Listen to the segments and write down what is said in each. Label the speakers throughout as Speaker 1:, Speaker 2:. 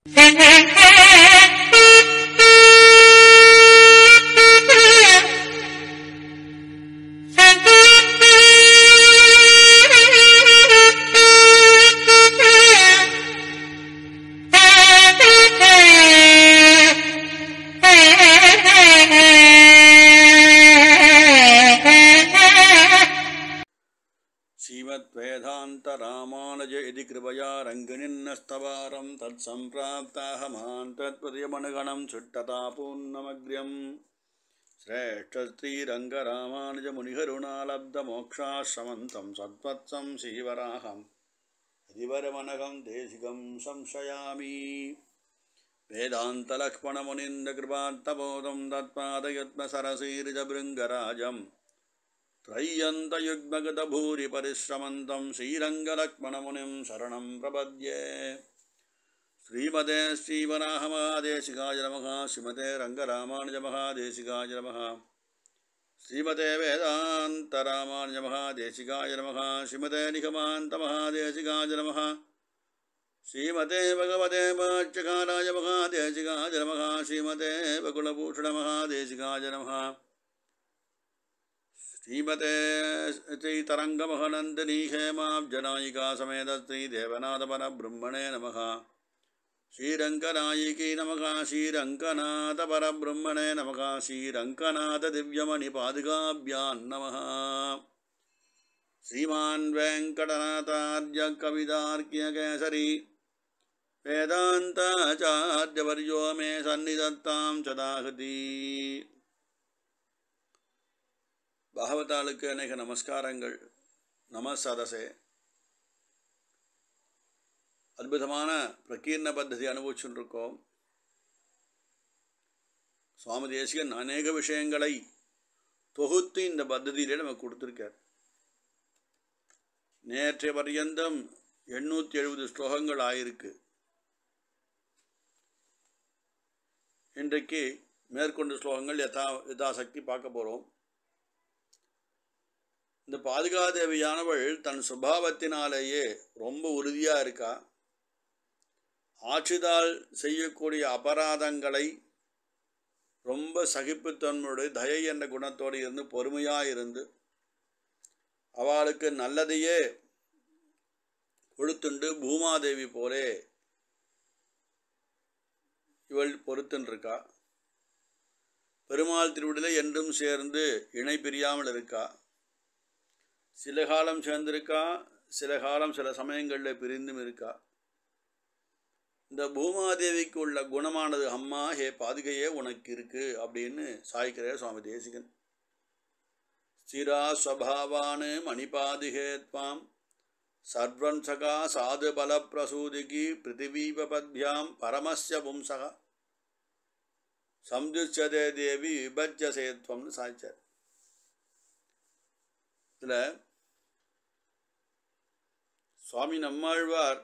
Speaker 1: श्रीमद्वेदान्तरामानुज इति कृपया रङ्गिनिन्नस्तवारं तत्सम्प्राप्ताहमान् तत्पदयमनुगणं सुट्टता पूर्णमग्र्यम् श्रेष्ठश्रीरङ्गरामानुजमुनिकरुणालब्धमोक्षाश्रमन्तं सत्त्वत्सं श्रीवराहम् हरिवरमनघं देशिकं संशयामि वेदान्तलक्ष्मणमुनिन्दकृपात्तबोधं तत्पादयुग्मसरसीर्जभृङ्गराजम् त्रय्यन्तयुग्मगतभूरिपरिश्रमन्तं श्रीरङ्गलक्ष्मणमुनिं शरणं प्रपद्ये श्रीमते श्रीवराहमहादेशिकाय नमः श्रीमते रङ्गरामानुजमहादेशिकाय नमः श्रीमते वेदान्तरामानुजमहादेशिकाय नमः श्रीमते निगमान्तमहादेशिकाय नमः श्रीमते भगवते वाच्यकालाय महादेशिकाय नमः श्रीमते बकुलभूषणमहादेशिकाय नमः श्रीमते श्रीतरङ्गमहनन्दिनी हेमाब्जनायिका समेत श्रीदेवनाथपरब्रह्मणे नमः श्रीरङ्गनायिकी नमः श्रीरङ्गनाथपरब्रह्मणे नमः श्रीरङ्गनाथदिव्यमणिपादुकाभ्यां नमः श्रीमान् वेङ्कटनाथार्य कवितार्क्यकेसरी वेदान्ताचार्यवर्यो मे सन्निधत्तां चदाहति பாகவதாளுக்கு அநேக நமஸ்காரங்கள் நம சதசே அற்புதமான பிரகீர்ண பத்ததி அனுபவிச்சுருக்கோம் சுவாமி தேசிகன் அநேக விஷயங்களை தொகுத்து இந்த பத்ததியிலே நமக்கு கொடுத்துருக்கார் நேற்றைய பர்யந்தம் எண்ணூற்றி எழுபது ஸ்லோகங்கள் ஆயிருக்கு இன்றைக்கு மேற்கொண்ட ஸ்லோகங்கள் யதா யதாசக்தி பார்க்க போகிறோம் இந்த பாதுகாதேவியானவள் தன் சுபாவத்தினாலேயே ரொம்ப உறுதியாக இருக்கா ஆட்சிதால் செய்யக்கூடிய அபராதங்களை ரொம்ப சகிப்புத்தன்மையோடு தயை என்ற குணத்தோடு இருந்து பொறுமையாக இருந்து அவளுக்கு நல்லதையே கொடுத்துண்டு பூமாதேவி போலே இவள் பொறுத்துன்ருக்கா பெருமாள் திருவிடில் என்றும் சேர்ந்து இணை பிரியாமல் இருக்கா சில காலம் சேர்ந்திருக்கா சில காலம் சில சமயங்களில் பிரிந்தும் இருக்கா இந்த பூமாதேவிக்கு உள்ள குணமானது அம்மா ஹே பாதுகையே உனக்கு இருக்கு அப்படின்னு சாய்க்கிறார் சுவாமி தேசிகன் ஸ்திரா ஸ்வபாவான் மணிபாதுகே துவாம் சர்வன் சகா சாது பல பிரசூதிகி பிருத்திவீபத்யாம் பரமஸ்ய பும்சகா சம்துச்சதே தேவி விபஜ்ஜசேத்வம்னு சாய்ச்சார் இதில் சுவாமி நம்மாழ்வார்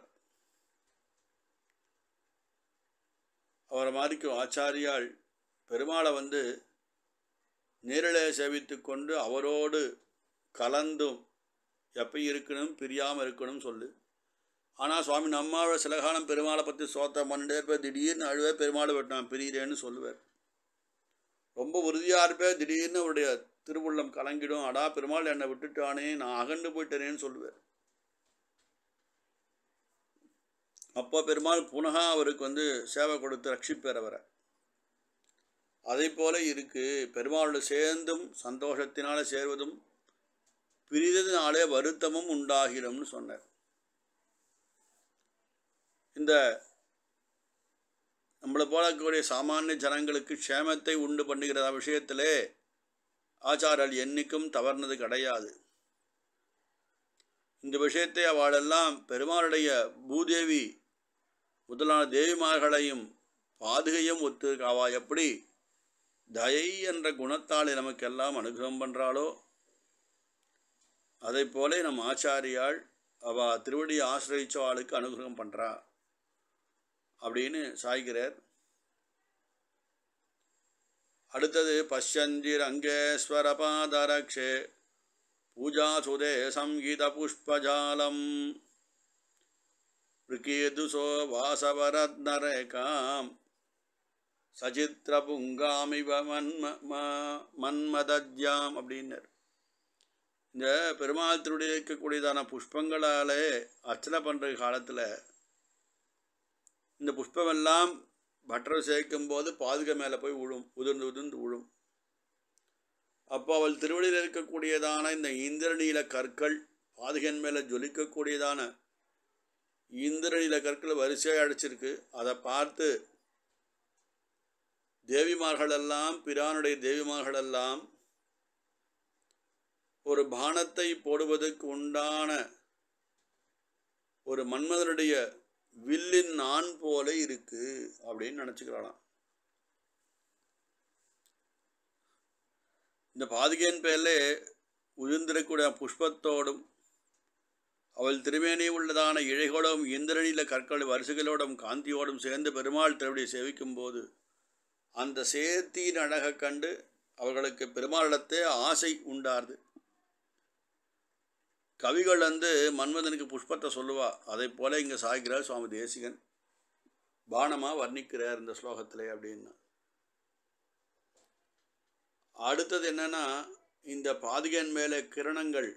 Speaker 1: அவரை மாதிரிக்கும் ஆச்சாரியால் பெருமாளை வந்து நேரிலே சேவித்து கொண்டு அவரோடு கலந்தும் எப்போ இருக்கணும் பிரியாமல் இருக்கணும் சொல்லு ஆனால் சுவாமி நம்மாழ்வார் சில காலம் பெருமாளை பற்றி சோத்திரம் பண்ணிட்டே இருப்பேன் திடீர்னு அழுவே பெருமாளை விட்டு நான் பிரிகிறேன்னு சொல்லுவார் ரொம்ப உறுதியாக இருப்பேன் திடீர்னு அவருடைய திருவுள்ளம் கலங்கிடும் அடா பெருமாள் என்னை விட்டுட்டானே நான் அகண்டு போயிட்டேனேன்னு சொல்லுவார் அப்போ பெருமாள் புனகா அவருக்கு வந்து சேவை கொடுத்து ரட்சிப்பேர் அவரை அதை போல இருக்கு பெருமாளோட சேர்ந்தும் சந்தோஷத்தினால சேர்வதும் பிரிததினாலே வருத்தமும் உண்டாகிறோம்னு சொன்னார் இந்த நம்மளை போலக்கூடிய சாமானிய ஜனங்களுக்கு க்ஷேமத்தை உண்டு பண்ணுகிற விஷயத்திலே ஆச்சாரல் என்னைக்கும் தவறுனது கிடையாது இந்த விஷயத்தை அவளெல்லாம் பெருமாளுடைய பூதேவி முதலான தேவிமார்களையும் பாதுகையும் ஒத்து அவா எப்படி தயை என்ற குணத்தால் நமக்கெல்லாம் அனுகிரகம் பண்ணுறாளோ அதை போல நம் ஆச்சாரியாள் அவ திருவடியை ஆசிரியச்ச ஆளுக்கு அனுகிரகம் பண்ணுறா அப்படின்னு சாய்கிறார் அடுத்தது பஷ்யந்திர் அங்கேஸ்வர பாதரக்ஷே பூஜா சுதே சங்கீத புஷ்பஜாலம் ऋकेदुसो वासवरत्नरेखाम् சச்சித்திரபுங்காமிவ மன்ம ம- மன்மதஜ்யாம் அப்படின்னர் இந்த பெருமாள் திருடி இருக்கக்கூடியதான புஷ்பங்களாலே அர்ச்சனை பண்ணுற காலத்தில் இந்த புஷ்பமெல்லாம் பட்டரை சேர்க்கும் போது பாதுகை மேலே போய் விழும் உதிர்ந்து உதிர்ந்து விழும் அப்போ அவள் திருவடியில் இருக்கக்கூடியதான இந்த இந்திரநீல கற்கள் பாதுகன் மேலே ஜொலிக்கக்கூடியதான இந்திரநீல கற்கள் வரிசையாக அடிச்சிருக்கு அதை பார்த்து தேவிமார்களெல்லாம் பிரானுடைய தேவிமார்களெல்லாம் ஒரு பானத்தை போடுவதற்கு உண்டான ஒரு மன்மதனுடைய வில்லின் நான் போல இருக்கு அப்படின்னு நினச்சிக்கிறாளாம் இந்த பாதுகையின் பேரில் உதிர்ந்திருக்கூடிய புஷ்பத்தோடும் அவள் திருமேனி உள்ளதான இழைகளோடும் இந்திரனில கற்கள் வரிசைகளோடும் காந்தியோடும் சேர்ந்து பெருமாள் திருவடியை சேவிக்கும் போது அந்த சேர்த்தியின் அழகைக் கண்டு அவர்களுக்கு பெருமாளிடத்தே ஆசை உண்டாருது கவிகள் வந்து மன்மதனுக்கு புஷ்பத்தை சொல்லுவா அதை போல இங்கே சாய்கிறார் சுவாமி தேசிகன் பானமாக வர்ணிக்கிறார் இந்த ஸ்லோகத்திலே அப்படின்னு அடுத்தது என்னன்னா இந்த பாதுகையின் மேலே கிரணங்கள்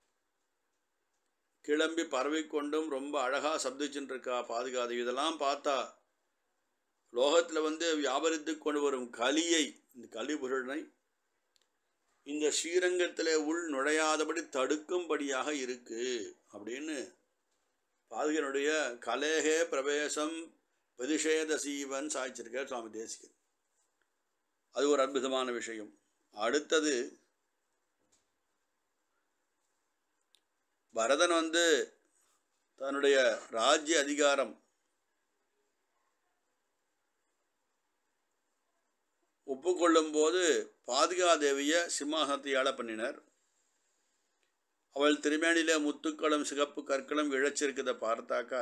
Speaker 1: கிளம்பி பரவிக்கொண்டும் ரொம்ப அழகாக சப்திச்சுட்டு இருக்கா பாதுகாது இதெல்லாம் பார்த்தா லோகத்தில் வந்து வியாபரித்து கொண்டு வரும் கலியை இந்த கலிபுருடனை இந்த ஸ்ரீரங்கத்தில் உள் நுழையாதபடி தடுக்கும்படியாக இருக்கு அப்படின்னு பாதுகனுடைய கலேகே பிரவேசம் பிரதிஷேத சீவன் சாய்ச்சிருக்கார் சுவாமி தேசிகன் அது ஒரு அற்புதமான விஷயம் அடுத்தது பரதன் வந்து தன்னுடைய ராஜ்ய அதிகாரம் ஒப்புக்கொள்ளும் போது பாதுகாதேவியை சிம்மாசனத்தை ஏழ பண்ணினர் அவள் திருமேனிலே முத்துக்களும் சிகப்பு கற்களும் இழைச்சிருக்கிறத பார்த்தாக்கா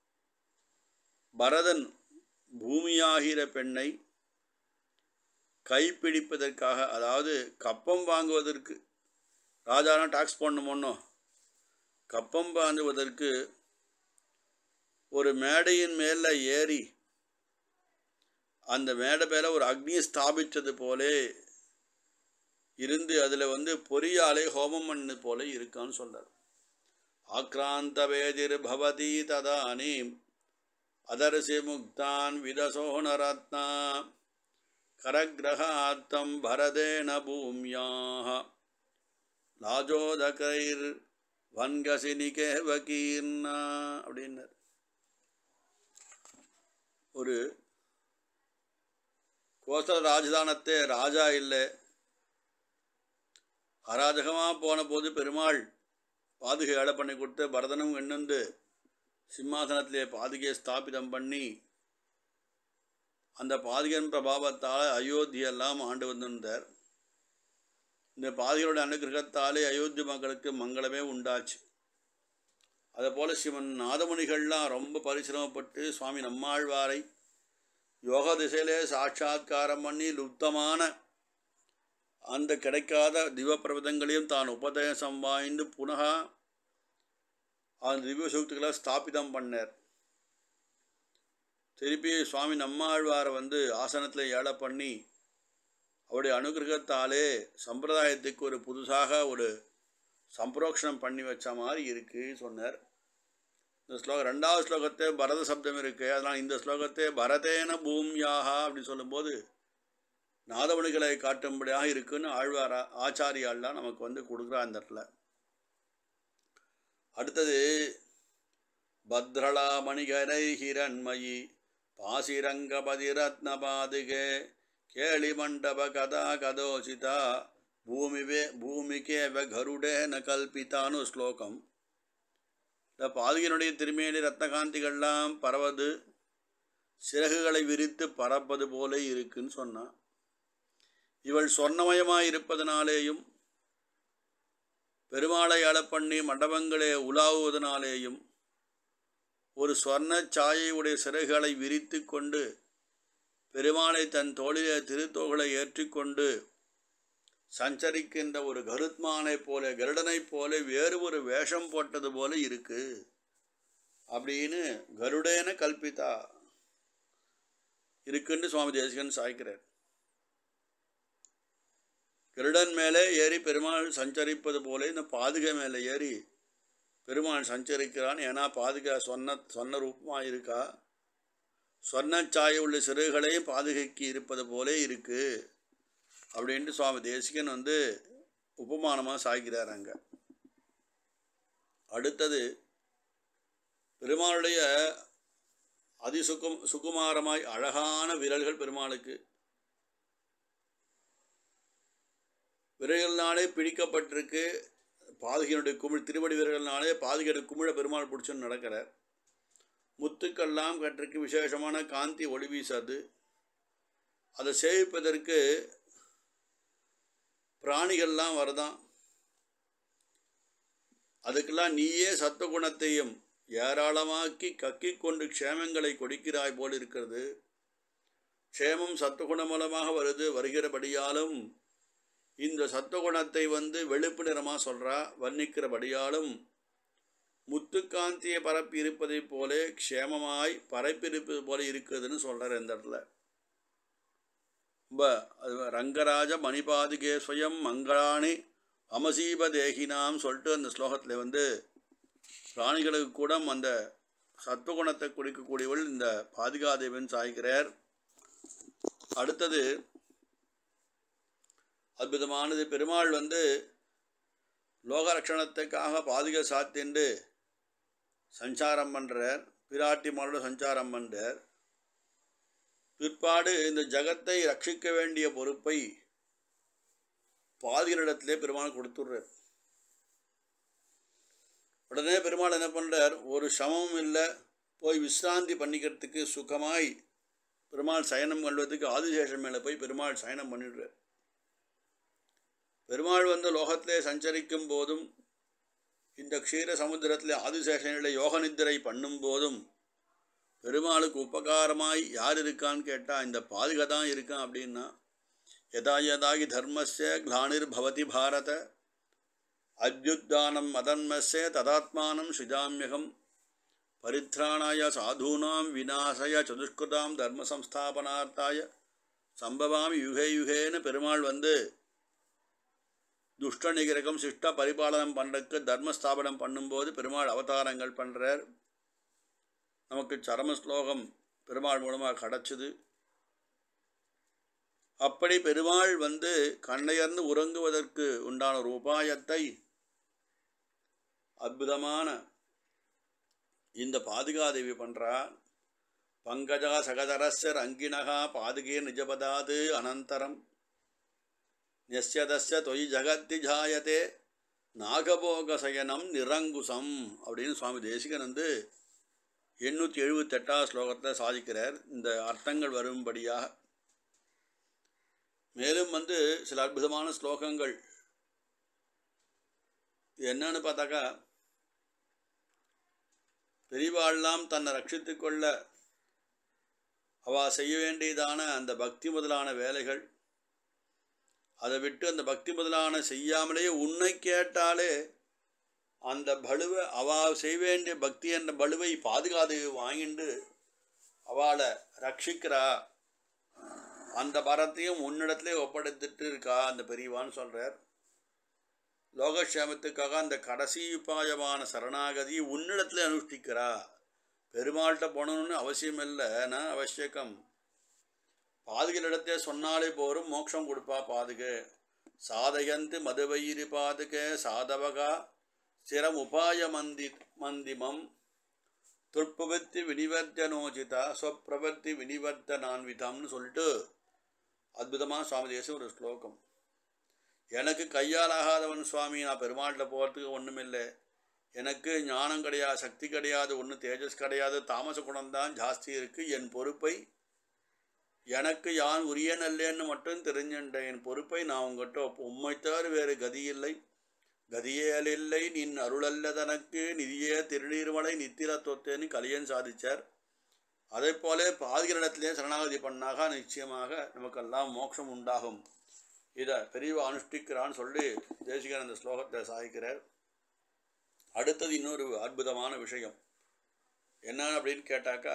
Speaker 1: பரதன் பூமியாகிற பெண்ணை கைப்பிடிப்பதற்காக அதாவது கப்பம் வாங்குவதற்கு ராஜானா டாக்ஸ் போடணுமோன்னோ கப்பம் வாங்குவதற்கு ஒரு மேடையின் மேலே ஏறி அந்த மேடை மேலே ஒரு அக்னியை ஸ்தாபித்தது போலே இருந்து அதில் வந்து பொறியாலே ஹோமம் பண்ணது போல இருக்கான்னு சொல்றார் ஆக்ராந்த வேதிர் பவதி ததானீம் அதர்சி முக்தான் விதசோனரத்னா கரகிரகாத்தம் பரதேன பூமியாக லாஜோதகைர் வன்கசி நிகேவகீர்னா அப்படின்னார் ஒரு கோசல ராஜதானத்தை ராஜா இல்லை அராஜகமாக போன போது பெருமாள் பாதுகை ஏழை பண்ணி கொடுத்து பரதனும் எண்ணுந்து சிம்மாசனத்திலே பாதுகையை ஸ்தாபிதம் பண்ணி அந்த பாதுகன் பிரபாவத்தால் அயோத்தியெல்லாம் ஆண்டு வந்திருந்தார் இந்த பாதுகையோட அனுகிரகத்தாலே அயோத்தி மக்களுக்கு மங்களமே உண்டாச்சு அதுபோல் சிவன் நாதமுனிகள்லாம் ரொம்ப பரிசிரமப்பட்டு சுவாமி நம்மாழ்வாரை யோக திசையிலே சாட்சாத்காரம் பண்ணி லுப்தமான அந்த கிடைக்காத திவப்பிரபதங்களையும் தான் உபதேசம் வாய்ந்து புனக அந்த திவ்ய சக்திகளை ஸ்தாபிதம் பண்ணார் திருப்பி சுவாமி நம்மாழ்வாரை வந்து ஆசனத்தில் ஏழை பண்ணி அவருடைய அனுகிரகத்தாலே சம்பிரதாயத்துக்கு ஒரு புதுசாக ஒரு சம்பரோக்ஷணம் பண்ணி வச்ச மாதிரி இருக்கு சொன்னார் இந்த ஸ்லோகம் ரெண்டாவது ஸ்லோகத்தை பரத சப்தம் இருக்கு அதனால் இந்த ஸ்லோகத்தை பரதேன பூமியாக அப்படின்னு சொல்லும்போது நாதமணிகளை காட்டும்படியாக இருக்குன்னு ஆழ்வாரா ஆச்சாரியாள்லாம் நமக்கு வந்து கொடுக்குறா இந்த இடத்துல அடுத்தது பத்ரளா மணிகரை ஹிரண்மயி பாசிரங்கபதி ரத்ன பாதுகே கேளி மண்டப கதா கதோசிதா பூமிவே பூமிக்கேவ கருடேன கல்பித்தானு ஸ்லோகம் இந்த பாதுகையினுடைய திருமேனி ரத்னகாந்திகள்லாம் பரவது சிறகுகளை விரித்து பறப்பது போல இருக்குன்னு சொன்னான் இவள் சொர்ணமயமாய் இருப்பதனாலேயும் பெருமாளை அழப்பண்ணி மண்டபங்களே உலாவுவதனாலேயும் ஒரு சொர்ண சாயையுடைய சிறகுகளை விரித்து கொண்டு பெருமாளை தன் தோளிலே திருத்தோகளை ஏற்றிக்கொண்டு சஞ்சரிக்கின்ற ஒரு கருத்மானைப் போல கருடனைப் போல வேறு ஒரு வேஷம் போட்டது போல இருக்கு அப்படின்னு கருடேன கல்பிதா இருக்குன்னு சுவாமி தேசிகன் சாய்க்கிறார் கருடன் மேலே ஏறி பெருமாள் சஞ்சரிப்பது போல இந்த பாதுகை மேலே ஏறி பெருமாள் சஞ்சரிக்கிறான் ஏன்னா பாதுகா சொன்ன சொன்ன ரூபமாக இருக்கா சொன்னச்சாய உள்ள சிறுகளையும் பாதுகைக்கு இருப்பது போலே இருக்கு அப்படின்ட்டு சுவாமி தேசிகன் வந்து உபமானமாக சாய்க்கிறார் அங்க அடுத்தது பெருமாளுடைய அதிசுகம் சுகுமாரமாய் அழகான விரல்கள் பெருமாளுக்கு விரல்கள்னாலே பிடிக்கப்பட்டிருக்கு பாதுகையினுடைய குமிழ் திருவடி வீரர்கள்னாலே பாதுகையுடைய குமிழ பெருமாள் பிடிச்சுன்னு நடக்கிறார் முத்துக்கெல்லாம் கற்றிருக்கு விசேஷமான காந்தி ஒளி வீசாது அதை சேவிப்பதற்கு பிராணிகள்லாம் வருதான் அதுக்கெல்லாம் நீயே சத்துவகுணத்தையும் ஏராளமாக்கி கக்கி கொண்டு க்ஷேமங்களை கொடுக்கிறாய் போல் இருக்கிறது க்ஷேமம் சத்துவகுண மூலமாக வருது வருகிறபடியாலும் இந்த சத்துவகுணத்தை வந்து வெளுப்பு நிறமாக சொல்கிறா வர்ணிக்கிறபடியாலும் முத்துக்காந்தியை பரப்பி இருப்பதைப் போலே க்ஷேமமாய் பரப்பியிருப்பது போல இருக்குதுன்னு சொல்கிறார் இந்த இடத்துல ரொம்ப அது ரங்கராஜ மணிபாதுகே ஸ்வயம் மங்களானி அமசீப தேகினாம் சொல்லிட்டு அந்த ஸ்லோகத்தில் வந்து பிராணிகளுக்கு கூட அந்த சத்துவகுணத்தை குடிக்கக்கூடியவள் இந்த பாதுகாதேவன் சாய்க்கிறார் அடுத்தது அற்புதமானது பெருமாள் வந்து லோகரட்சணத்துக்காக பாதுகா சாத்திண்டு சஞ்சாரம் பண்ணுறார் பிராட்டி மகளோட சஞ்சாரம் பண்ணுறார் பிற்பாடு இந்த ஜகத்தை ரட்சிக்க வேண்டிய பொறுப்பை பாதிகளிடத்திலே பெருமாள் கொடுத்துட்றார் உடனே பெருமாள் என்ன பண்ணுறார் ஒரு சமமும் இல்லை போய் விசிராந்தி பண்ணிக்கிறதுக்கு சுகமாய் பெருமாள் சயனம் கொள்வதுக்கு ஆதிசேஷன் மேலே போய் பெருமாள் சயனம் பண்ணிடுறார் பெருமாள் வந்து லோகத்திலே சஞ்சரிக்கும் போதும் இந்த க்ஷீர சமுத்திரத்தில் ஆதிசேஷனில் யோக நித்திரை பண்ணும் போதும் பெருமாளுக்கு உபகாரமாய் யார் இருக்கான்னு கேட்டால் இந்த பாதுகா தான் இருக்கான் அப்படின்னா யதா யதாகி தர்மஸ்ய கிளானிர் பவதி பாரத அத்யுத்தானம் மதன்மஸ்ய ததாத்மானம் சுஜாமியகம் பரித்ராணாய சாதூனாம் விநாசய சதுஷ்கிருதாம் தர்ம சம்ஸ்தாபனார்த்தாய சம்பவாமி யுகே யுகேன்னு பெருமாள் வந்து துஷ்ட நிகிரகம் சிஷ்ட பரிபாலனம் பண்ணுறதுக்கு தர்மஸ்தாபனம் பண்ணும்போது பெருமாள் அவதாரங்கள் பண்ணுறார் நமக்கு சரம ஸ்லோகம் பெருமாள் மூலமாக கிடச்சிது அப்படி பெருமாள் வந்து கண்ணையர்ந்து உறங்குவதற்கு உண்டான ஒரு உபாயத்தை அற்புதமான இந்த பாதுகாதேவி பண்ணுறா பங்கஜா சகதரஸ்யர் அங்கினகா பாதுகே நிஜபதாது அனந்தரம் நெஸ்யதஸ்ய தொய் ஜகத்தி ஜாயத்தே நாகபோகசயனம் நிரங்குசம் அப்படின்னு சுவாமி தேசிகன் வந்து எண்ணூற்றி எழுபத்தெட்டாவது ஸ்லோகத்தில் சாதிக்கிறார் இந்த அர்த்தங்கள் வரும்படியாக மேலும் வந்து சில அற்புதமான ஸ்லோகங்கள் என்னன்னு பார்த்தாக்கா பெரிவாள்லாம் தன்னை ரட்சித்து கொள்ள அவ செய்ய வேண்டியதான அந்த பக்தி முதலான வேலைகள் அதை விட்டு அந்த பக்தி முதலான செய்யாமலேயே உன்னை கேட்டாலே அந்த பலுவை அவ செய்ய வேண்டிய பக்தி என்ற பலுவை பாதுகாத்து வாங்கிண்டு அவளை ரட்சிக்கிறா அந்த பரத்தையும் உன்னிடத்திலே ஒப்படைத்துட்டு இருக்கா அந்த பெரியவான்னு சொல்கிறார் லோகக்ஷேமத்துக்காக அந்த கடைசி உபாயமான சரணாகதி உன்னிடத்துல அனுஷ்டிக்கிறா பெருமாள்கிட்ட போகணும்னு அவசியம் இல்லைன்னா அவசியக்கம் பாதுகளிடத்தே சொன்னாலே போரும் மோட்சம் கொடுப்பா பாதுகை சாதயந்து மதுவயிரி பாதுகை சாதவகா சிரம் உபாய மந்தி மந்திமம் துற்பவத்தி வினிவர்த்தனோஜிதா ஸ்வப்பிரவர்த்தி வினிவர்த்தனான்விதம்னு சொல்லிட்டு அற்புதமாக சுவாமி தேசம் ஒரு ஸ்லோகம் எனக்கு கையால் ஆகாதவன் சுவாமி நான் பெருமாள்கிட்ட போகிறதுக்கு ஒன்றுமில்லை எனக்கு ஞானம் கிடையாது சக்தி கிடையாது ஒன்றும் தேஜஸ் கிடையாது தாமச குணம்தான் ஜாஸ்தி இருக்குது என் பொறுப்பை எனக்கு யான் உரிய நல்லேன்னு மட்டும் தெரிஞ்சுட்டேன் என் பொறுப்பை நான் உங்கள்கிட்ட உம்மை தவிர வேறு கதி இல்லை கதியேலில்லை நின் அருளல்ல தனக்கு நிதியே திருநீர்மலை நித்திர தொத்தேன்னு கலியன் சாதிச்சார் அதே போல பாதிகளிடத்திலே சரணாகதி பண்ணாக நிச்சயமாக நமக்கெல்லாம் மோட்சம் உண்டாகும் இதை பெரியவா அனுஷ்டிக்கிறான்னு சொல்லி தேசிகன் அந்த ஸ்லோகத்தை சாதிக்கிறார் அடுத்தது இன்னொரு அற்புதமான விஷயம் என்ன அப்படின்னு கேட்டாக்கா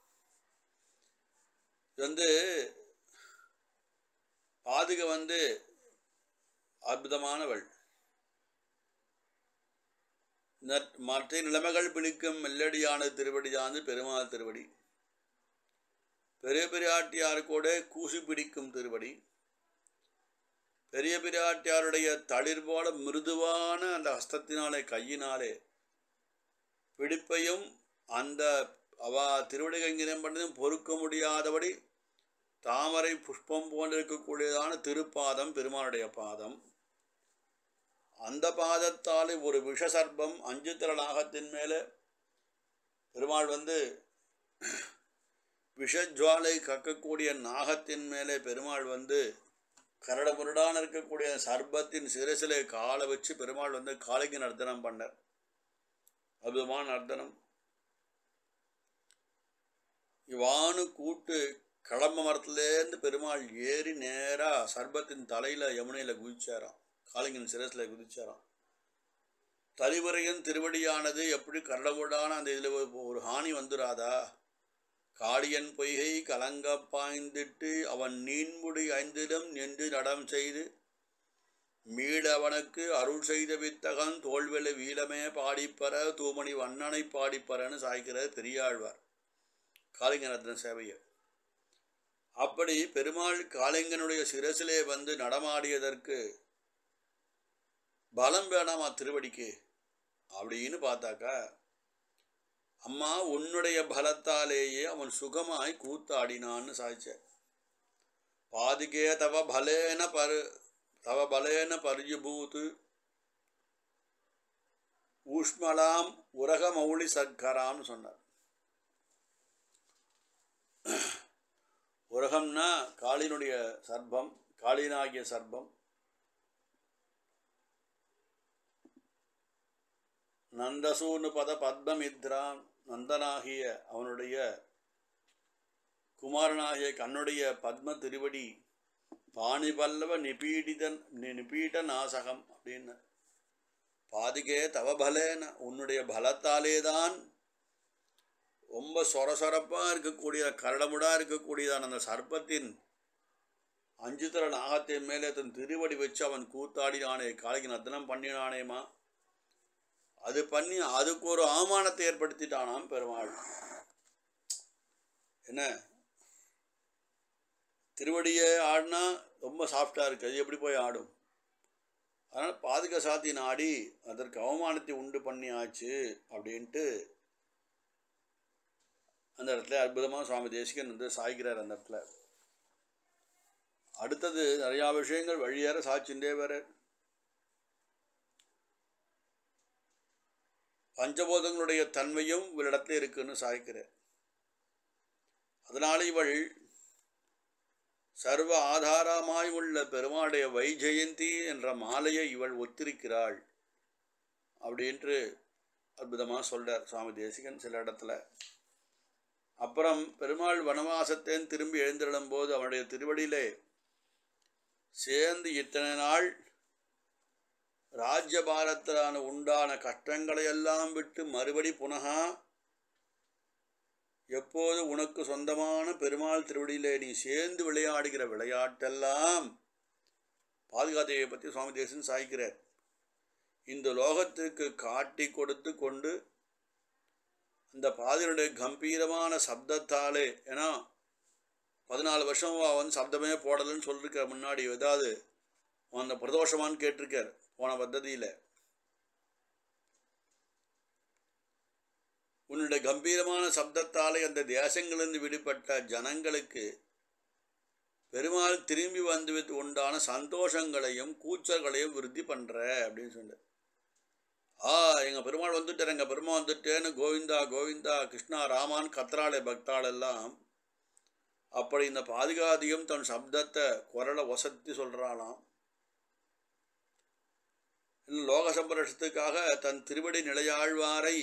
Speaker 1: இது வந்து பாதுகை வந்து அற்புதமானவள் நற்- மற்ற நிலைமைகள் பிடிக்கும் மெல்லடியான திருவடியானது பெருமாள் திருவடி பெரிய பிராட்டியார் கூட கூசி பிடிக்கும் திருவடி பெரிய பிராட்டியாருடைய தளிர் போல மிருதுவான அந்த ஹஸ்தத்தினாலே கையினாலே பிடிப்பையும் அந்த அவ திருவடிகங்கிரம் பண்ணதும் பொறுக்க முடியாதபடி தாமரை புஷ்பம் போன்று இருக்கக்கூடியதான திருப்பாதம் பெருமானுடைய பாதம் அந்த பாதத்தாலே ஒரு விஷசர்ப்பம் அஞ்சு திரளாகத்தின் மேலே பெருமாள் வந்து விஷஜுவாலை கக்கக்கூடிய நாகத்தின் மேலே பெருமாள் வந்து கரட முரடான இருக்கக்கூடிய சர்ப்பத்தின் சிரசிலே காலை வச்சு பெருமாள் வந்து காலைக்கு நர்த்தனம் பண்ணார் அற்புதமான நர்த்தனம் இவானு கூட்டு கடம்ப மரத்துலேருந்து பெருமாள் ஏறி நேராக சர்பத்தின் தலையில் யமுனையில் குதிச்சாராம் காளிங்கன் சிரசில் குதிச்சாராம் தலைவரையின் திருவடியானது எப்படி கடவுடான அந்த இதில் ஒரு ஹானி வந்துராதா காளியன் பொய்கை கலங்க பாய்ந்திட்டு அவன் நீன்முடி ஐந்திலும் நின்று நடம் செய்து மீளவனுக்கு அருள் செய்த வித்தகன் தோல்வெளி வீலமே பாடிப்பற தூமணி வண்ணனை பாடிப்பறன்னு சாய்க்கிறது பெரியாழ்வார் காளிங்கரத்ன சேவையை அப்படி பெருமாள் காளிங்கனுடைய சிரசிலே வந்து நடமாடியதற்கு பலம் வேணாமா திருவடிக்கு அப்படின்னு பார்த்தாக்கா அம்மா உன்னுடைய பலத்தாலேயே அவன் சுகமாய் கூத்தாடினான்னு சாய்ச்ச பாதிகே தவ பலேன பரு தவ பலேன பரியுபூத்து ஊஷ்மலாம் உரக மௌளி சர்க்கரான்னு சொன்னார் உரகம்னா காளினுடைய சர்ப்பம் காளினாகிய சர்ப்பம் நந்தசூனு பத பத்மமித்ரான் நந்தனாகிய அவனுடைய குமாரனாகிய கண்ணுடைய பத்ம திருவடி பாணிபல்லவ நிபீடிதன் நி- நிபீட நாசகம் அப்படின்னு பாதிகே தவ பலேன உன்னுடைய பலத்தாலே தான் ரொம்ப சொர சொரப்பாக இருக்கக்கூடிய கரடமுடா இருக்கக்கூடியதான அந்த சர்ப்பத்தின் அஞ்சு தர நாகத்தின் மேலே தன் திருவடி வச்சு அவன் கூத்தாடினானே காலைக்கு நத்தனம் பண்ணினானேமா அது பண்ணி அதுக்கு ஒரு அவமானத்தை ஏற்படுத்திட்டானாம் பெருமாள் என்ன திருவடியே ஆடினா ரொம்ப சாஃப்டாக இருக்குது அது எப்படி போய் ஆடும் அதனால் பாதுக சாத்தின் ஆடி அதற்கு அவமானத்தை உண்டு பண்ணி ஆச்சு அப்படின்ட்டு அந்த இடத்துல அற்புதமாக சுவாமி தேசிகன் வந்து சாய்கிறார் அந்த இடத்துல அடுத்தது நிறையா விஷயங்கள் வழியேற சாட்சிண்டே வேற பஞ்சபோதங்களுடைய தன்மையும் இவளிடத்துல இருக்குன்னு சாய்க்கிறார் அதனால இவள் சர்வ ஆதாரமாய் உள்ள பெருமாளுடைய வைஜெயந்தி என்ற மாலையை இவள் ஒத்திருக்கிறாள் அப்படின்ட்டு அற்புதமாக சொல்றார் சுவாமி தேசிகன் சில இடத்துல அப்புறம் பெருமாள் வனவாசத்தேன் திரும்பி எழுந்திருடும் போது அவனுடைய திருவடியிலே சேர்ந்து இத்தனை நாள் ராஜ்யபாரத்திலான உண்டான கஷ்டங்களை எல்லாம் விட்டு மறுபடி புனகா எப்போது உனக்கு சொந்தமான பெருமாள் திருவடியிலே நீ சேர்ந்து விளையாடுகிற விளையாட்டெல்லாம் பாதுகாத்தையை பற்றி சுவாமி தேசன் சாய்க்கிறார் இந்த லோகத்துக்கு காட்டி கொடுத்து கொண்டு அந்த பாதினுடைய கம்பீரமான சப்தத்தாலே ஏன்னா பதினாலு வருஷம் அவன் வந்து சப்தமே போடலைன்னு சொல்லிருக்க முன்னாடி ஏதாவது அவன் அந்த பிரதோஷமான்னு கேட்டிருக்கார் போன பத்ததியில் உன்னுடைய கம்பீரமான சப்தத்தாலே அந்த தேசங்களிலிருந்து விடுபட்ட ஜனங்களுக்கு பெருமாள் திரும்பி வந்து வித்து உண்டான சந்தோஷங்களையும் கூச்சல்களையும் விருத்தி பண்ணுற அப்படின்னு சொன்னார் ஆ எங்கள் பெருமாள் வந்துட்டார் எங்கள் பெருமாள் வந்துட்டேன்னு கோவிந்தா கோவிந்தா கிருஷ்ணா ராமான் கத்ராலே பக்தாள் எல்லாம் அப்படி இந்த பாதுகாதியும் தன் சப்தத்தை குரலை ஒசத்தி சொல்கிறாளாம் இன்னும் லோக சம்பரஷத்துக்காக தன் திருவடி நிலையாழ்வாரை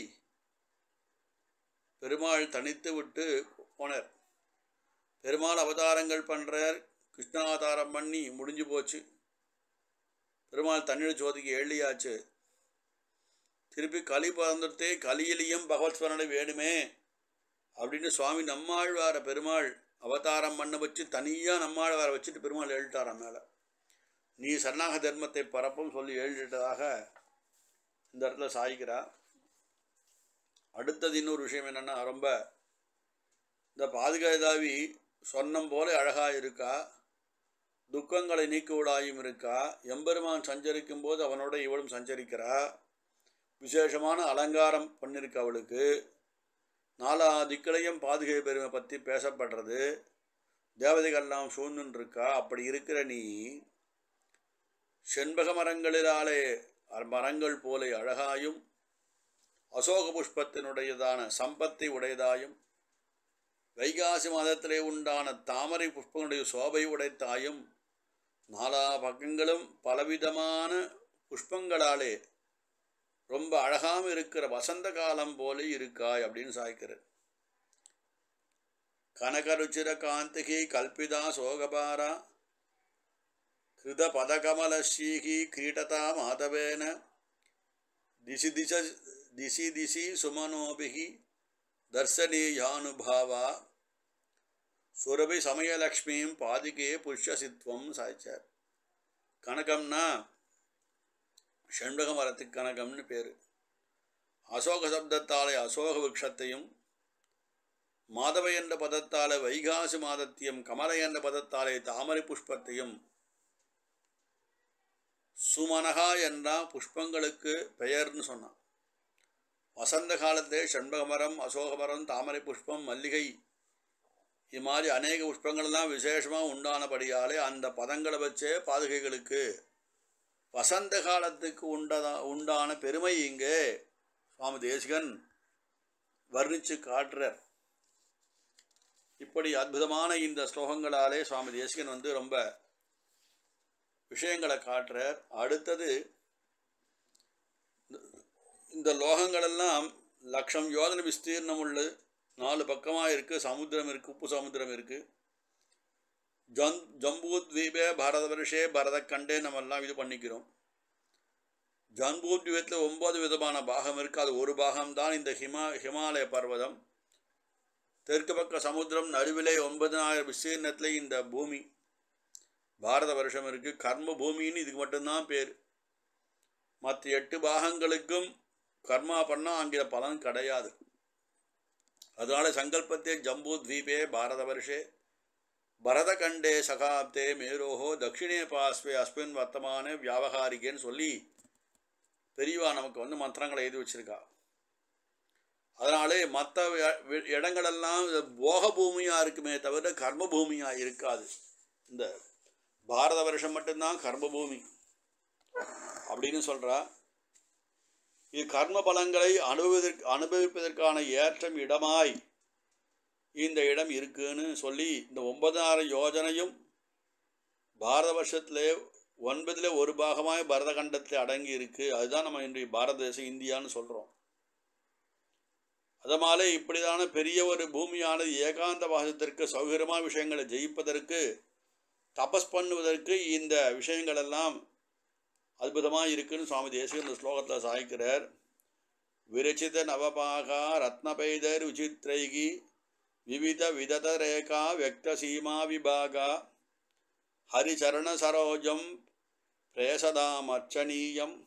Speaker 1: பெருமாள் தனித்து விட்டு போனார் பெருமாள் அவதாரங்கள் பண்ணுறார் கிருஷ்ணாவதாரம் பண்ணி முடிஞ்சு போச்சு பெருமாள் தண்ணீர் ஜோதிக்கு எழுதியாச்சு திருப்பி கலி பிறந்துட்டே கலியிலையும் பகவத் ஸ்மரணை வேணுமே அப்படின்னு சுவாமி நம்மாழ்வார பெருமாள் அவதாரம் பண்ண வச்சு தனியாக நம்மாழ்வாரை வச்சுட்டு பெருமாள் எழுட்டாராம் மேலே நீ சரணாக தர்மத்தை பரப்பும் சொல்லி எழுதிட்டதாக இந்த இடத்துல சாய்க்கிறா அடுத்தது இன்னொரு விஷயம் என்னென்னா ரொம்ப இந்த பாதுகாதாவி சொன்னம் போல அழகாக இருக்கா துக்கங்களை நீக்குவடாயும் இருக்கா எம்பெருமான் சஞ்சரிக்கும் போது அவனோட இவளும் சஞ்சரிக்கிறா விசேஷமான அலங்காரம் பண்ணிருக்கு அவளுக்கு நாலா திக்களையும் பாதுகை பெருமை பற்றி பேசப்படுறது தேவதைகள்லாம் சூழ்ந்துன்னு இருக்கா அப்படி இருக்கிற நீ செண்பக மரங்களிலாலே மரங்கள் போல அழகாயும் அசோக புஷ்பத்தினுடையதான சம்பத்தை உடையதாயும் வைகாசி மாதத்திலே உண்டான தாமரை புஷ்பங்களுடைய சோபை உடைத்தாயும் நாலா பக்கங்களும் பலவிதமான புஷ்பங்களாலே ரொம்ப அழகாம இருக்கிற வசந்த காலம் போல இருக்காய் அப்படின்னு சாய்க்கிறார் கனகருச்சிர காந்திகி கல்பிதா சோகபாரா கிருத பதகமலஸ்ரீகி கிரீடதா மாதவேன திசி திச திசி திசி சுமனோபிகி தர்சனீயானுபாவா சுரபி சமயலக்ஷ்மியும் பாதிகே புஷ்யசித்வம் சாய்ச்சார் கனகம்னா ஷண்பக மரத்துக்கு கனகம்னு பேர் அசோக சப்தத்தாலே அசோக விருட்சத்தையும் மாதவ என்ற பதத்தாலே வைகாசி மாதத்தையும் கமல என்ற பதத்தாலே தாமரை புஷ்பத்தையும் சுமனகா என்ற புஷ்பங்களுக்கு பெயர்னு சொன்னான் வசந்த காலத்தே ஷண்பக மரம் அசோக மரம் தாமரை புஷ்பம் மல்லிகை இது மாதிரி அநேக புஷ்பங்கள்லாம் விசேஷமாக உண்டானபடியாலே அந்த பதங்களை வச்சே பாதுகைகளுக்கு வசந்த காலத்துக்கு உண்டதா உண்டான பெருமை இங்கே சுவாமி தேசிகன் வர்ணித்து காட்டுறார் இப்படி அற்புதமான இந்த ஸ்லோகங்களாலே சுவாமி தேசிகன் வந்து ரொம்ப விஷயங்களை காட்டுறார் அடுத்தது இந்த லோகங்களெல்லாம் லட்சம் யோஜனை விஸ்தீர்ணம் உள்ளது நாலு பக்கமாக இருக்குது சமுத்திரம் இருக்குது உப்பு சமுத்திரம் இருக்குது ஜம் ஜம்பூத்வீபே பாரத வருஷே பரதக்கண்டே நம்ம எல்லாம் இது பண்ணிக்கிறோம் ஜம்பூத்வீபத்தில் ஒன்பது விதமான பாகம் இருக்குது அது ஒரு பாகம்தான் இந்த ஹிமா ஹிமாலய பர்வதம் தெற்கு பக்க சமுத்திரம் நடுவிலே ஒன்பதனாயிரம் விஸ்தீர்ணத்தில் இந்த பூமி பாரத வருஷம் இருக்குது கர்ம பூமின்னு இதுக்கு மட்டும்தான் பேர் மற்ற எட்டு பாகங்களுக்கும் கர்மா பண்ணால் அங்கே பலன் கிடையாது அதனால சங்கல்பத்தே ஜம்பூ தீபே பாரத வருஷே பரதகண்டே சகாப்தே மேரோஹோ தட்சிணே பாஸ்வே அஸ்மின் வர்த்தமான வியாபகாரிகேன்னு சொல்லி பெரியவா நமக்கு வந்து மந்திரங்களை எழுதி வச்சிருக்கா அதனாலே மற்ற இடங்களெல்லாம் போக பூமியாக இருக்குமே தவிர கர்ம பூமியாக இருக்காது இந்த பாரத வருஷம் மட்டும்தான் கர்ம பூமி அப்படின்னு சொல்கிறா இது கர்ம பலங்களை அனுபவிதற்கு அனுபவிப்பதற்கான ஏற்றம் இடமாய் இந்த இடம் இருக்குன்னு சொல்லி இந்த ஒன்பதாயிரம் யோஜனையும் பாரத வருஷத்திலே ஒன்பதில் ஒரு பாகமாய் பரதகண்டத்தில் அடங்கி இருக்கு அதுதான் நம்ம இன்றைய பாரத தேசம் இந்தியான்னு சொல்கிறோம் அதனாலே இப்படிதான பெரிய ஒரு பூமியானது ஏகாந்த வாசத்திற்கு சௌகரியமான விஷயங்களை ஜெயிப்பதற்கு தபஸ் பண்ணுவதற்கு இந்த விஷயங்கள் எல்லாம் அற்புதமாக இருக்குன்னு சுவாமி தேசிகன் இந்த ஸ்லோகத்தில் சாய்க்கிறார் விரச்சித நவபாகா ரத்னபைதர் விசித்ரைகி விவித விதத ரேகா வியக்த சீமா விபாகா ஹரிச்சரண சரோஜம் பிரேசதாம் அர்ச்சனீயம்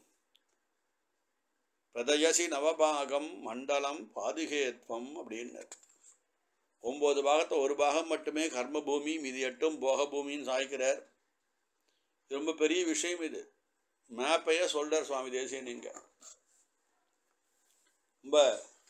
Speaker 1: பிரதயசி நவபாகம் மண்டலம் பாதுகேத்வம் அப்படின்னார் ஒம்பது பாகத்தை ஒரு பாகம் மட்டுமே கர்ம பூமி மீதி எட்டும் போக பூமின்னு சாய்க்கிறார் இது ரொம்ப பெரிய விஷயம் இது மேப்பையே சொல்கிறார் சுவாமி தேசியன் இங்கே ரொம்ப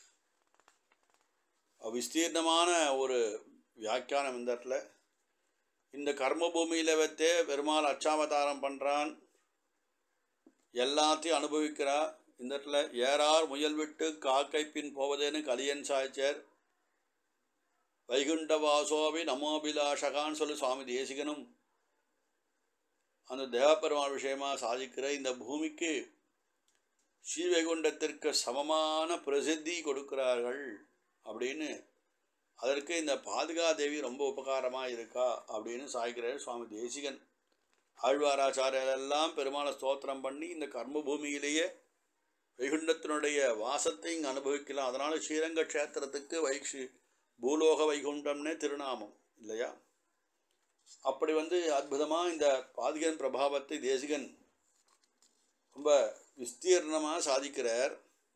Speaker 1: விஸ்தீர்ணமான ஒரு வியாக்கியானம் இந்த இடத்துல இந்த கர்ம பூமியில் வைத்தே பெருமாள் அச்சாவதாரம் பண்ணுறான் எல்லாத்தையும் அனுபவிக்கிறா இந்த இடத்துல ஏறார் முயல் விட்டு காக்கை பின் போவதேன்னு கலியன் சாய்ச்சர் வைகுண்ட வாசோவி நமோபிலாஷகான்னு சொல்லி சுவாமி தேசிகனும் அந்த தேவப்பெருமாள் விஷயமாக சாதிக்கிற இந்த பூமிக்கு ஸ்ரீவைகுண்டத்திற்கு சமமான பிரசித்தி கொடுக்கிறார்கள் அப்படின்னு அதற்கு இந்த பாதுகாதேவி ரொம்ப உபகாரமாக இருக்கா அப்படின்னு சாய்க்கிறார் சுவாமி தேசிகன் ஆழ்வாராச்சாரியரெல்லாம் பெருமாளை ஸ்தோத்திரம் பண்ணி இந்த கர்ம பூமியிலேயே வைகுண்டத்தினுடைய வாசத்தை இங்கே அனுபவிக்கலாம் அதனால் ஸ்ரீரங்க க்ஷேத்திரத்துக்கு வைக்ஷி பூலோக வைகுண்டம்னே திருநாமம் இல்லையா அப்படி வந்து அற்புதமாக இந்த பாதிகன் பிரபாவத்தை தேசிகன் ரொம்ப விஸ்தீர்ணமாக சாதிக்கிறார்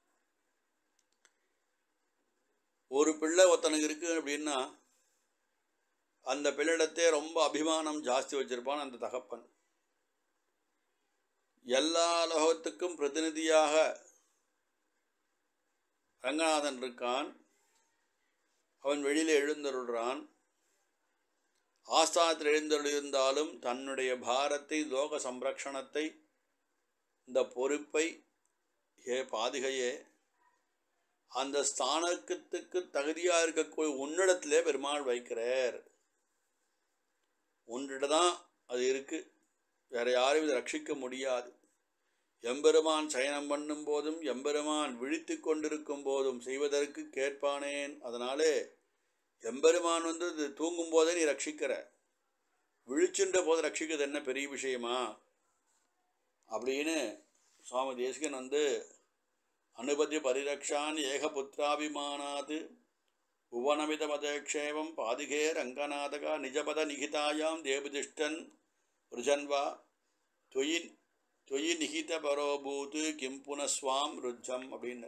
Speaker 1: ஒரு பிள்ளை ஒருத்தனுக்கு இருக்கு அப்படின்னா அந்த பிள்ளையிடத்தே ரொம்ப அபிமானம் ஜாஸ்தி வச்சிருப்பான் அந்த தகப்பன் எல்லா லோகத்துக்கும் பிரதிநிதியாக ரங்கநாதன் இருக்கான் அவன் வெளியில் எழுந்தருள்றான் ஆஸ்தானத்தில் எழுந்தருளிருந்தாலும் தன்னுடைய பாரத்தை லோக சம்ரக்ஷணத்தை இந்த பொறுப்பை ஏ பாதிகையே அந்த ஸ்தானத்துக்கு தகுதியாக இருக்கக்கூடிய உன்னிடத்திலே பெருமாள் வைக்கிறார் உன்னிட தான் அது இருக்குது வேற யாரும் இதை ரட்சிக்க முடியாது எம்பெருமான் சயனம் பண்ணும் போதும் எம்பெருமான் விழித்து கொண்டிருக்கும் போதும் செய்வதற்கு கேட்பானேன் அதனாலே எம்பெருமான் வந்து இது தூங்கும் போதே நீ ரட்சிக்கிற விழிச்சுன்ற போது ரட்சிக்கிறது என்ன பெரிய விஷயமா அப்படின்னு சுவாமி தேசிகன் வந்து அனுபதி பரிரக்ஷான் ஏகபுத்திராபிமானாத் புவனமித மதேக்ஷேமம் பாதிகே ரங்கநாதகா நிஜபத நிகிதாயாம் தேவதிஷ்டன் ருஜன்வா தொயி தொயி நிகித பரோபூத்து கிம் புனஸ்வாம் ருஜம் அப்படின்னு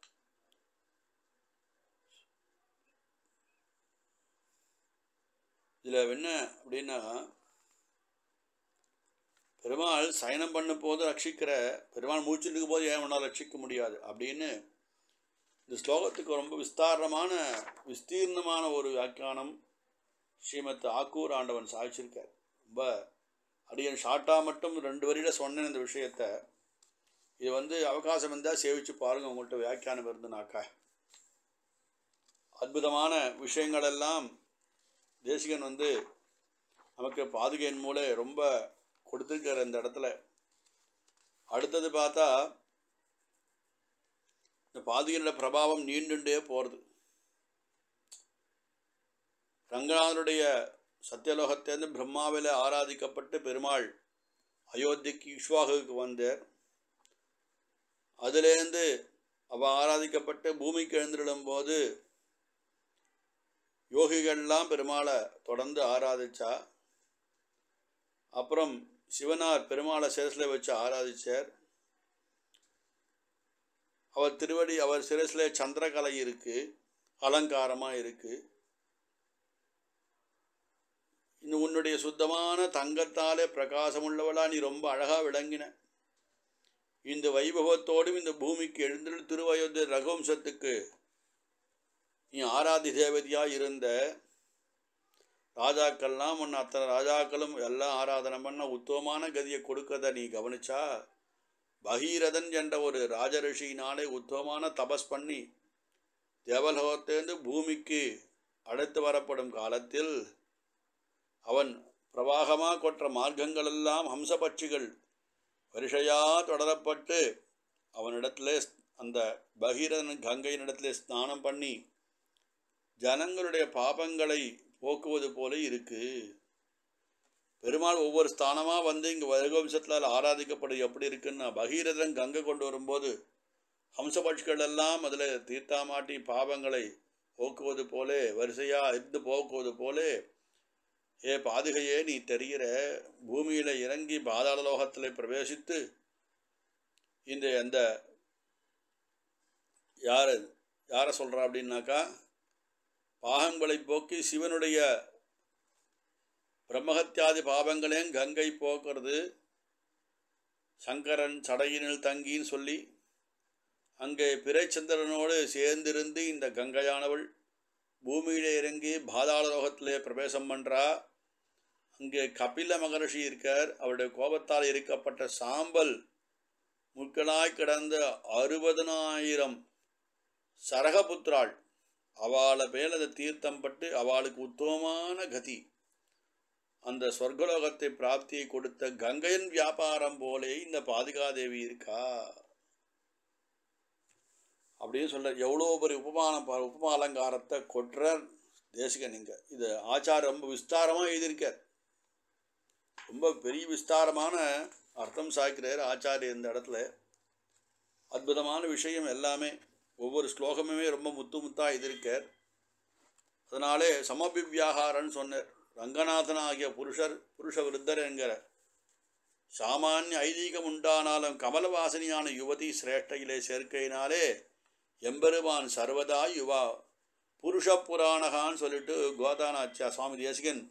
Speaker 1: இதில் என்ன அப்படின்னா பெருமாள் சயனம் பண்ணும் போது ரட்சிக்கிற பெருமாள் மூச்சுட்டு இருக்கும் போது ஏன் வேணாலும் ரட்சிக்க முடியாது அப்படின்னு இந்த ஸ்லோகத்துக்கு ரொம்ப விஸ்தாரணமான விஸ்தீர்ணமான ஒரு வியாக்கியானம் ஸ்ரீமத் ஆக்கூர் ஆண்டவன் சாதிச்சிருக்கார் ரொம்ப அடியன் ஷார்ட்டாக மட்டும் ரெண்டு வரியில் சொன்னேன் இந்த விஷயத்த இது வந்து அவகாசம் இருந்தால் சேவிச்சு பாருங்கள் உங்கள்கிட்ட வியாக்கியானம் இருந்துனாக்கா அற்புதமான விஷயங்கள் எல்லாம் தேசிகன் வந்து நமக்கு பாதுகையின் மூலம் ரொம்ப கொடுத்துருக்கார் இந்த இடத்துல அடுத்தது பார்த்தா இந்த பாதுகையோட பிரபாவம் நீண்டுண்டே போகிறது ரங்கநாதனுடைய சத்தியலோகத்திலேருந்து பிரம்மாவில் ஆராதிக்கப்பட்டு பெருமாள் அயோத்திக்கு இஷ்வாகுக்கு வந்தார் அதுலேருந்து அவள் ஆராதிக்கப்பட்டு பூமிக்கு எழுந்திடும் போது யோகிகள்லாம் பெருமாளை தொடர்ந்து ஆராதிச்சா அப்புறம் சிவனார் பெருமாளை சிரசில் வச்சு ஆராதிச்சார் அவர் திருவடி அவர் சிரசில் சந்திரகலை இருக்குது அலங்காரமாக இருக்குது இந்த உன்னுடைய சுத்தமான தங்கத்தாலே பிரகாசமுள்ளவளா நீ ரொம்ப அழகாக விளங்கின இந்த வைபவத்தோடும் இந்த பூமிக்கு எழுந்துள்ள திருவயோத்திய ரகுவம்சத்துக்கு நீ ஆராதி தேவதையாக இருந்த ராஜாக்கள்லாம் உன்னை அத்தனை ராஜாக்களும் எல்லாம் ஆராதனை பண்ண உத்தமமான கதியை கொடுக்கறத நீ கவனிச்சா பகீரதன் என்ற ஒரு ராஜரிஷியினாலே உத்தமமான தபஸ் பண்ணி தேவலோகத்திலிருந்து பூமிக்கு அடுத்து வரப்படும் காலத்தில் அவன் பிரவாகமாக கொற்ற மார்க்கங்களெல்லாம் ஹம்சபட்சிகள் வரிசையாக தொடரப்பட்டு அவனிடத்திலே அந்த பகீரதன் கங்கையினிடத்திலே ஸ்நானம் பண்ணி ஜனங்களுடைய பாபங்களை போக்குவது போல இருக்கு பெருமாள் ஒவ்வொரு ஸ்தானமாக வந்து இங்கே வைகவம்சத்தில் ஆராதிக்கப்படும் எப்படி இருக்குன்னா பகீரதன் கங்கை கொண்டு வரும்போது ஹம்சபட்சிகள் எல்லாம் அதில் தீர்த்தாமாட்டி பாவங்களை போக்குவது போலே வரிசையாக இருந்து போக்குவது போலே ஏ பாதுகையே நீ தெரிகிற பூமியில் இறங்கி பாதாள லோகத்தில் பிரவேசித்து இந்த அந்த யார் யாரை சொல்கிறா அப்படின்னாக்கா பாகங்களை போக்கி சிவனுடைய பிரம்மஹத்தியாதி பாவங்களையும் கங்கை போக்குறது சங்கரன் சடையினில் தங்கின்னு சொல்லி அங்கே பிறைச்சந்திரனோடு சேர்ந்திருந்து இந்த கங்கையானவள் பூமியிலே இறங்கி பாதாள லோகத்திலே பிரவேசம் பண்ணுறா அங்கே கபில மகரிஷி இருக்கார் அவருடைய கோபத்தால் இருக்கப்பட்ட சாம்பல் முக்களாய் கிடந்த அறுபதனாயிரம் சரகபுத்திராள் அவளை மேல் அதை தீர்த்தம் பட்டு அவளுக்கு உத்தமமான கதி அந்த சொர்க்கலோகத்தை பிராப்தியை கொடுத்த கங்கையின் வியாபாரம் போலே இந்த பாதுகாதேவி இருக்கா அப்படின்னு சொல்ல எவ்வளோ பெரிய உபமானம் பா உபமா அலங்காரத்தை கொற்றார் தேசிகன் இங்கே இது ஆச்சாரம் ரொம்ப விஸ்தாரமாக எழுதியிருக்கார் ரொம்ப பெரிய விஸ்தாரமான அர்த்தம் சாய்க்கிறார் ஆச்சாரியர் இந்த இடத்துல அற்புதமான விஷயம் எல்லாமே ஒவ்வொரு ஸ்லோகமுமே ரொம்ப முத்து முத்தாக எழுதியிருக்கார் அதனாலே சமபிவியாகாரன்னு சொன்னார் ரங்கநாதனாகிய புருஷர் புருஷ விருத்தர் என்கிற சாமானிய ஐதீகம் உண்டானாலும் கமலவாசனியான யுவதி சிரேஷ்டையிலே சேர்க்கையினாலே எம்பெருமான் சர்வதா யுவா புருஷ புராணகான்னு சொல்லிட்டு கோதானாச்சியா சுவாமி தேசிகன்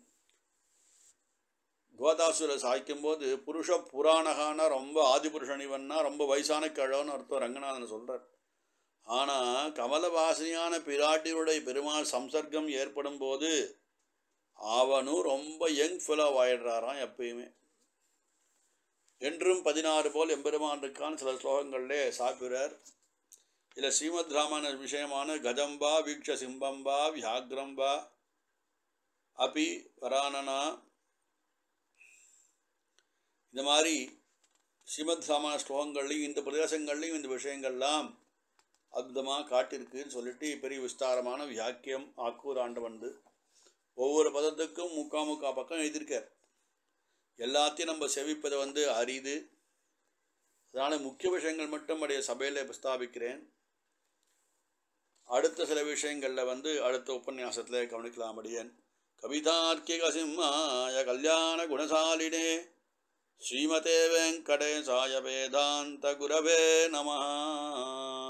Speaker 1: கோதாசுர சாய்க்கும்போது புருஷ புராணகான்னா ரொம்ப ஆதிபுருஷன் இவன்னா ரொம்ப வயசான கிழவன்னு அர்த்தம் ரங்கநாதன் சொல்கிறார் ஆனால் கமலவாசனியான பிராட்டியுடைய பெருமாள் சம்சர்க்கம் ஏற்படும் போது அவனும் ரொம்ப யங் ஃபெலோ ஆயிடுறாராம் எப்பயுமே என்றும் பதினாறு போல் எம்பெருமான் இருக்கான்னு சில ஸ்லோகங்களிலே சாப்பிடுறார் இதில் ஸ்ரீமத் ராமாயண விஷயமான கதம்பா வீக்ஷ சிம்பம்பா வியாக்ரம்பா அபி வரானனா இந்த மாதிரி ஸ்ரீமத் ராமாயண ஸ்லோகங்கள்லையும் இந்த பிரதேசங்கள்லையும் இந்த விஷயங்கள்லாம் அற்புதமாக காட்டியிருக்குன்னு சொல்லிட்டு பெரிய விஸ்தாரமான வியாக்கியம் ஆக்கூர் ஆண்டு வந்து ஒவ்வொரு பதத்துக்கும் முக்கா முக்கா பக்கம் எழுதியிருக்கார் எல்லாத்தையும் நம்ம செவிப்பதை வந்து அரிது அதனால் முக்கிய விஷயங்கள் மட்டும் அடைய சபையில் பிரஸ்தாபிக்கிறேன் அடுத்த சில விஷயங்களில் வந்து அடுத்த உபன்யாசத்தில் கவனிக்கலாம் அடியேன் கவிதார்க்கிக சிம்மாய கல்யாண குணசாலினே ஸ்ரீமதே வெங்கடேசாய வேதாந்த குரவே நம